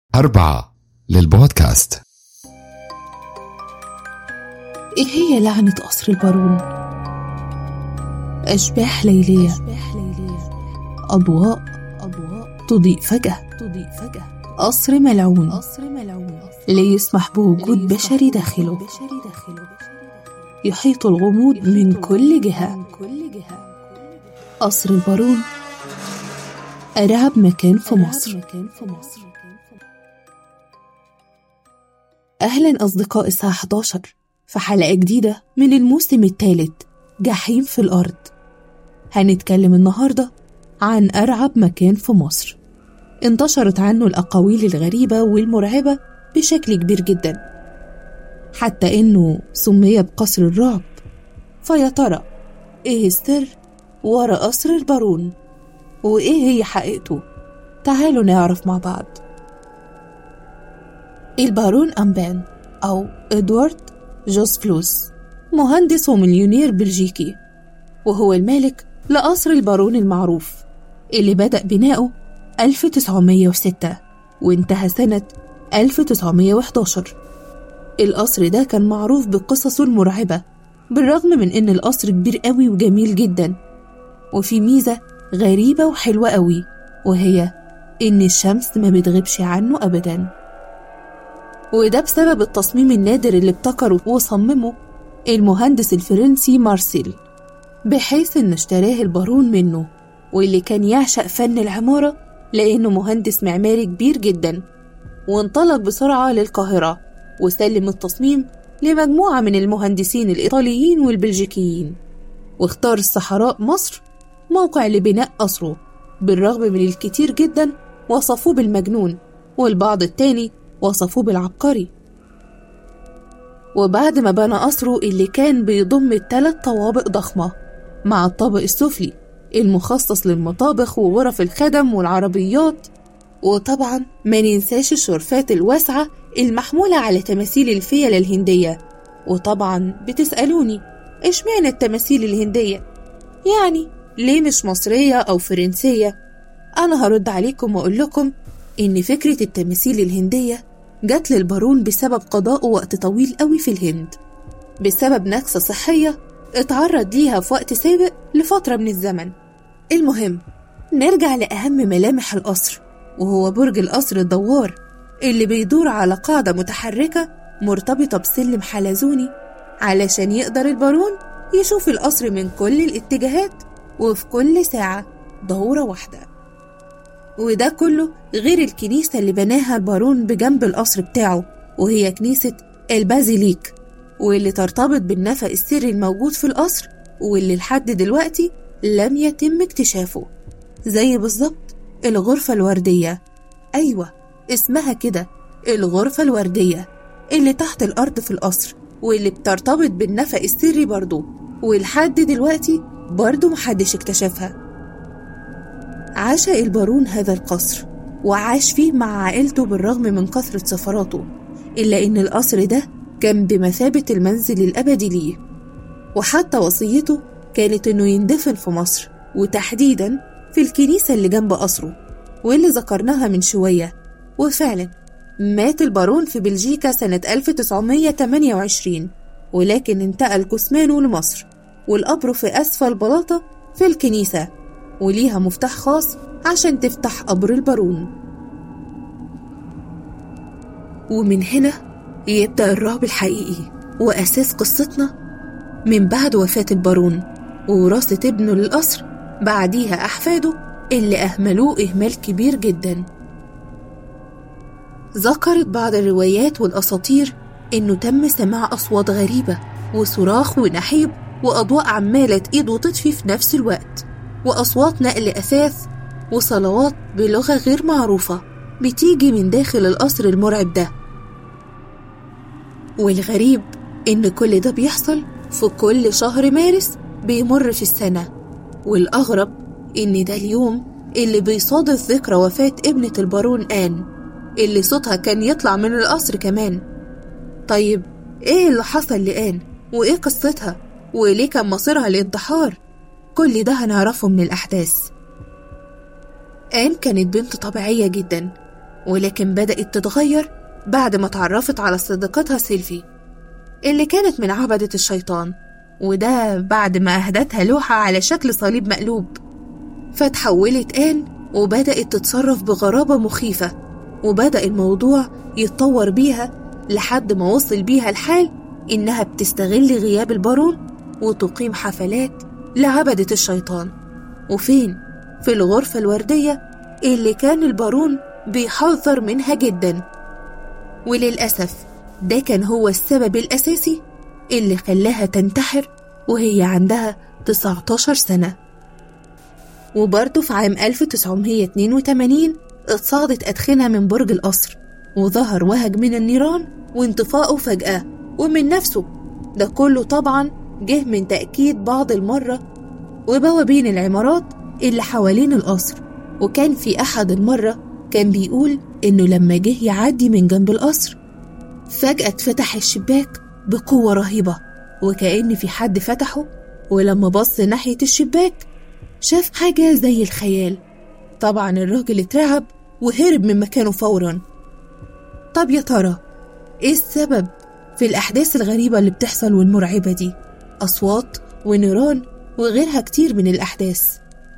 أربعة للبودكاست إيه هي لعنة قصر البارون؟ أشباح ليلية أضواء تضيء فجأة قصر ملعون لا يسمح بوجود بشري داخله يحيط الغموض من كل جهة قصر البارون أرعب مكان في مصر أهلا أصدقاء الساعة 11 في حلقة جديدة من الموسم الثالث جحيم في الأرض هنتكلم النهاردة عن أرعب مكان في مصر انتشرت عنه الأقاويل الغريبة والمرعبة بشكل كبير جدا حتى إنه سمي بقصر الرعب فيا ترى إيه السر ورا قصر البارون وإيه هي حقيقته تعالوا نعرف مع بعض البارون أمبان أو إدوارد جوز فلوس مهندس ومليونير بلجيكي وهو المالك لقصر البارون المعروف اللي بدأ بناؤه 1906 وانتهى سنة 1911 القصر ده كان معروف بقصصه المرعبة بالرغم من إن القصر كبير قوي وجميل جدا وفي ميزة غريبة وحلوة قوي وهي إن الشمس ما بتغيبش عنه أبدا وده بسبب التصميم النادر اللي ابتكره وصممه المهندس الفرنسي مارسيل بحيث إن اشتراه البارون منه واللي كان يعشق فن العمارة لأنه مهندس معماري كبير جدا وانطلق بسرعة للقاهرة وسلم التصميم لمجموعة من المهندسين الإيطاليين والبلجيكيين واختار الصحراء مصر موقع لبناء قصره بالرغم من الكتير جدا وصفوه بالمجنون والبعض التاني وصفوه بالعبقري وبعد ما بنى قصره اللي كان بيضم تلات طوابق ضخمة مع الطابق السفلي المخصص للمطابخ وغرف الخدم والعربيات وطبعا ما ننساش الشرفات الواسعة المحمولة على تماثيل الفيلة الهندية وطبعا بتسألوني إيش معنى التماثيل الهندية؟ يعني ليه مش مصرية أو فرنسية؟ أنا هرد عليكم وأقول لكم إن فكرة التماثيل الهندية جات للبارون بسبب قضائه وقت طويل قوي في الهند بسبب نكسة صحية اتعرض ليها في وقت سابق لفترة من الزمن المهم نرجع لأهم ملامح القصر وهو برج القصر الدوار اللي بيدور على قاعدة متحركة مرتبطة بسلم حلزوني علشان يقدر البارون يشوف القصر من كل الاتجاهات وفي كل ساعة دورة واحدة وده كله غير الكنيسة اللي بناها البارون بجنب القصر بتاعه وهي كنيسة البازيليك واللي ترتبط بالنفق السري الموجود في القصر واللي لحد دلوقتي لم يتم اكتشافه زي بالظبط الغرفة الوردية أيوة اسمها كده الغرفة الوردية اللي تحت الأرض في القصر واللي بترتبط بالنفق السري برضه ولحد دلوقتي برضه محدش اكتشفها عاش البارون هذا القصر وعاش فيه مع عائلته بالرغم من كثرة سفراته إلا إن القصر ده كان بمثابة المنزل الأبدي ليه وحتى وصيته كانت إنه يندفن في مصر وتحديدا في الكنيسة اللي جنب قصره واللي ذكرناها من شوية وفعلا مات البارون في بلجيكا سنة 1928 ولكن انتقل كثمانه لمصر والقبر في أسفل بلاطة في الكنيسة وليها مفتاح خاص عشان تفتح قبر البارون ومن هنا يبدأ الرعب الحقيقي وأساس قصتنا من بعد وفاة البارون ووراثة ابنه للقصر بعديها أحفاده اللي أهملوه إهمال كبير جدا ذكرت بعض الروايات والأساطير إنه تم سماع أصوات غريبة وصراخ ونحيب وأضواء عمالة تقيد وتطفي في نفس الوقت وأصوات نقل أثاث وصلوات بلغة غير معروفة بتيجي من داخل القصر المرعب ده والغريب إن كل ده بيحصل في كل شهر مارس بيمر في السنة والأغرب إن ده اليوم اللي بيصادف ذكرى وفاة ابنة البارون آن اللي صوتها كان يطلع من القصر كمان طيب إيه اللي حصل لآن وإيه قصتها وليه كان مصيرها الانتحار كل ده هنعرفه من الأحداث آن كانت بنت طبيعية جدا ولكن بدأت تتغير بعد ما اتعرفت على صديقتها سيلفي اللي كانت من عبدة الشيطان وده بعد ما أهدتها لوحة على شكل صليب مقلوب فتحولت آن وبدأت تتصرف بغرابة مخيفة وبدأ الموضوع يتطور بيها لحد ما وصل بيها الحال إنها بتستغل غياب البارون وتقيم حفلات لعبدة الشيطان وفين؟ في الغرفة الوردية اللي كان البارون بيحذر منها جدا وللأسف ده كان هو السبب الأساسي اللي خلاها تنتحر وهي عندها 19 سنة وبرضه في عام 1982 اتصعدت أدخنة من برج القصر وظهر وهج من النيران وانطفائه فجأة ومن نفسه ده كله طبعا جه من تأكيد بعض المرة وبوابين العمارات اللي حوالين القصر وكان في أحد المرة كان بيقول إنه لما جه يعدي من جنب القصر فجأة اتفتح الشباك بقوة رهيبة وكأن في حد فتحه ولما بص ناحية الشباك شاف حاجة زي الخيال طبعا الراجل اترعب وهرب من مكانه فورا طب يا ترى ايه السبب في الأحداث الغريبة اللي بتحصل والمرعبة دي أصوات ونيران وغيرها كتير من الأحداث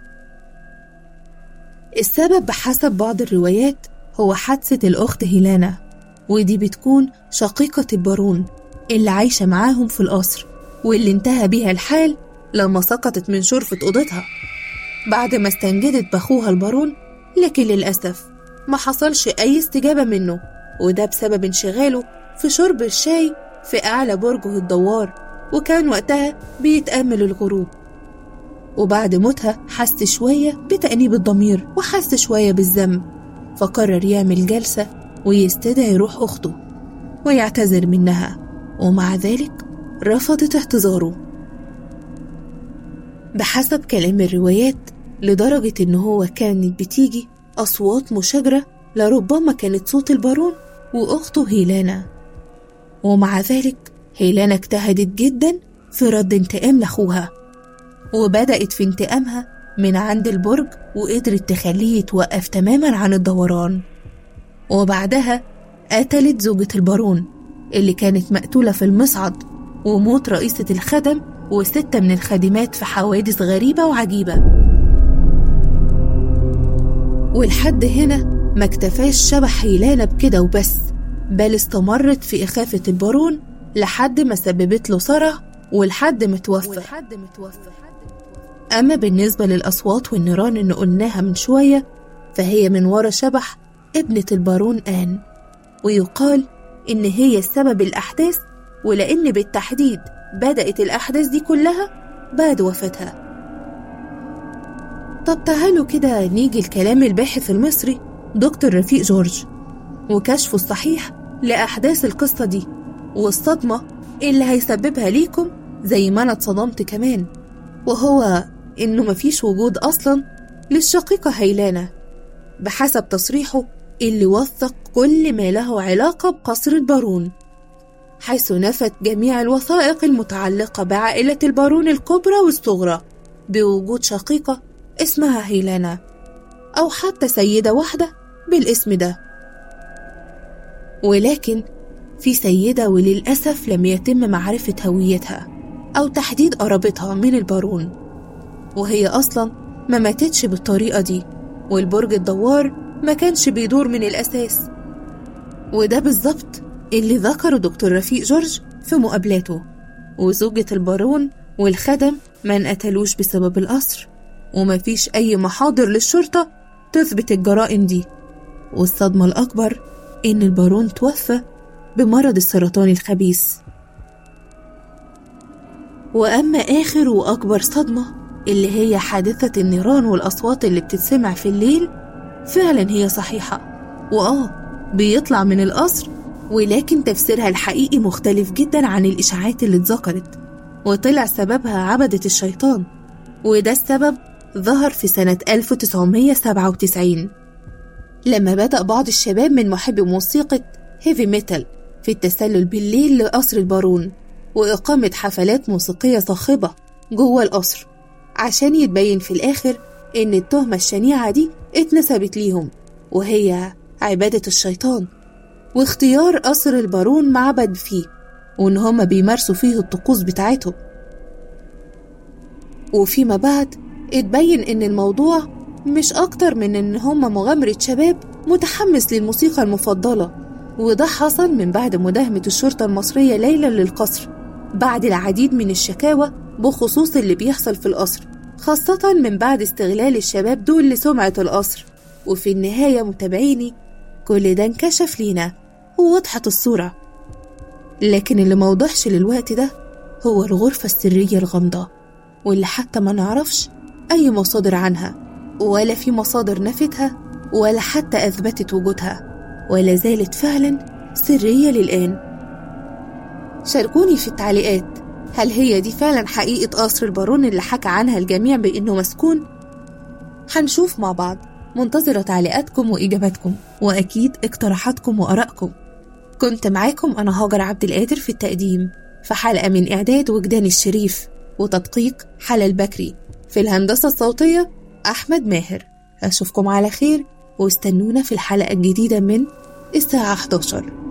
السبب بحسب بعض الروايات هو حادثة الأخت هيلانا ودي بتكون شقيقة البارون اللي عايشة معاهم في القصر واللي انتهى بيها الحال لما سقطت من شرفة أوضتها بعد ما استنجدت بأخوها البارون لكن للأسف ما حصلش أي استجابة منه وده بسبب انشغاله في شرب الشاي في أعلى برجه الدوار وكان وقتها بيتأمل الغروب وبعد موتها حس شوية بتأنيب الضمير وحس شوية بالذنب فقرر يعمل جلسة ويستدعي روح أخته ويعتذر منها ومع ذلك رفضت اعتذاره بحسب كلام الروايات لدرجة إن هو كانت بتيجي أصوات مشاجرة لربما كانت صوت البارون وأخته هيلانا ومع ذلك هيلانا اجتهدت جدا في رد انتقام لأخوها وبدأت في انتقامها من عند البرج وقدرت تخليه يتوقف تماما عن الدوران وبعدها قتلت زوجة البارون اللي كانت مقتولة في المصعد وموت رئيسة الخدم وستة من الخادمات في حوادث غريبة وعجيبة والحد هنا ما اكتفاش شبح هيلانا بكده وبس بل استمرت في إخافة البارون لحد ما سببت له صرع ولحد ما توفى أما بالنسبة للأصوات والنيران اللي قلناها من شوية فهي من ورا شبح ابنة البارون آن ويقال إن هي السبب الأحداث ولأن بالتحديد بدأت الأحداث دي كلها بعد وفاتها طب تعالوا كده نيجي الكلام الباحث المصري دكتور رفيق جورج وكشفه الصحيح لأحداث القصة دي والصدمة اللي هيسببها ليكم زي ما أنا اتصدمت كمان وهو إنه مفيش وجود أصلا للشقيقة هيلانة بحسب تصريحه اللي وثق كل ما له علاقة بقصر البارون حيث نفت جميع الوثائق المتعلقة بعائلة البارون الكبرى والصغرى بوجود شقيقة اسمها هيلانا أو حتى سيدة واحدة بالاسم ده ولكن في سيدة وللأسف لم يتم معرفة هويتها أو تحديد قرابتها من البارون وهي أصلا ما ماتتش بالطريقة دي والبرج الدوار ما كانش بيدور من الأساس وده بالظبط اللي ذكره دكتور رفيق جورج في مقابلاته وزوجة البارون والخدم ما انقتلوش بسبب القصر ومفيش أي محاضر للشرطة تثبت الجرائم دي والصدمة الأكبر إن البارون توفى بمرض السرطان الخبيث وأما آخر وأكبر صدمة اللي هي حادثة النيران والأصوات اللي بتتسمع في الليل فعلا هي صحيحة وآه بيطلع من القصر ولكن تفسيرها الحقيقي مختلف جدا عن الإشاعات اللي اتذكرت وطلع سببها عبدة الشيطان وده السبب ظهر في سنة 1997 لما بدأ بعض الشباب من محبي موسيقى هيفي ميتال في التسلل بالليل لقصر البارون وإقامة حفلات موسيقية صاخبة جوه القصر عشان يتبين في الآخر إن التهمة الشنيعة دي اتنسبت ليهم وهي عبادة الشيطان واختيار قصر البارون معبد فيه وإن هما بيمارسوا فيه الطقوس بتاعتهم وفيما بعد اتبين إن الموضوع مش أكتر من إن هما مغامرة شباب متحمس للموسيقى المفضلة وده حصل من بعد مداهمة الشرطة المصرية ليلا للقصر بعد العديد من الشكاوى بخصوص اللي بيحصل في القصر خاصة من بعد استغلال الشباب دول لسمعة القصر وفي النهاية متابعيني كل ده انكشف لينا ووضحت الصورة لكن اللي موضحش للوقت ده هو الغرفة السرية الغامضة واللي حتى ما نعرفش أي مصادر عنها ولا في مصادر نفتها ولا حتى أثبتت وجودها ولا زالت فعلا سرية للآن شاركوني في التعليقات هل هي دي فعلا حقيقة قصر البارون اللي حكى عنها الجميع بإنه مسكون؟ هنشوف مع بعض منتظرة تعليقاتكم وإجاباتكم وأكيد اقتراحاتكم وآرائكم كنت معاكم أنا هاجر عبد القادر في التقديم في حلقة من إعداد وجدان الشريف وتدقيق حلا البكري في الهندسة الصوتية أحمد ماهر أشوفكم على خير واستنونا في الحلقة الجديدة من الساعة 11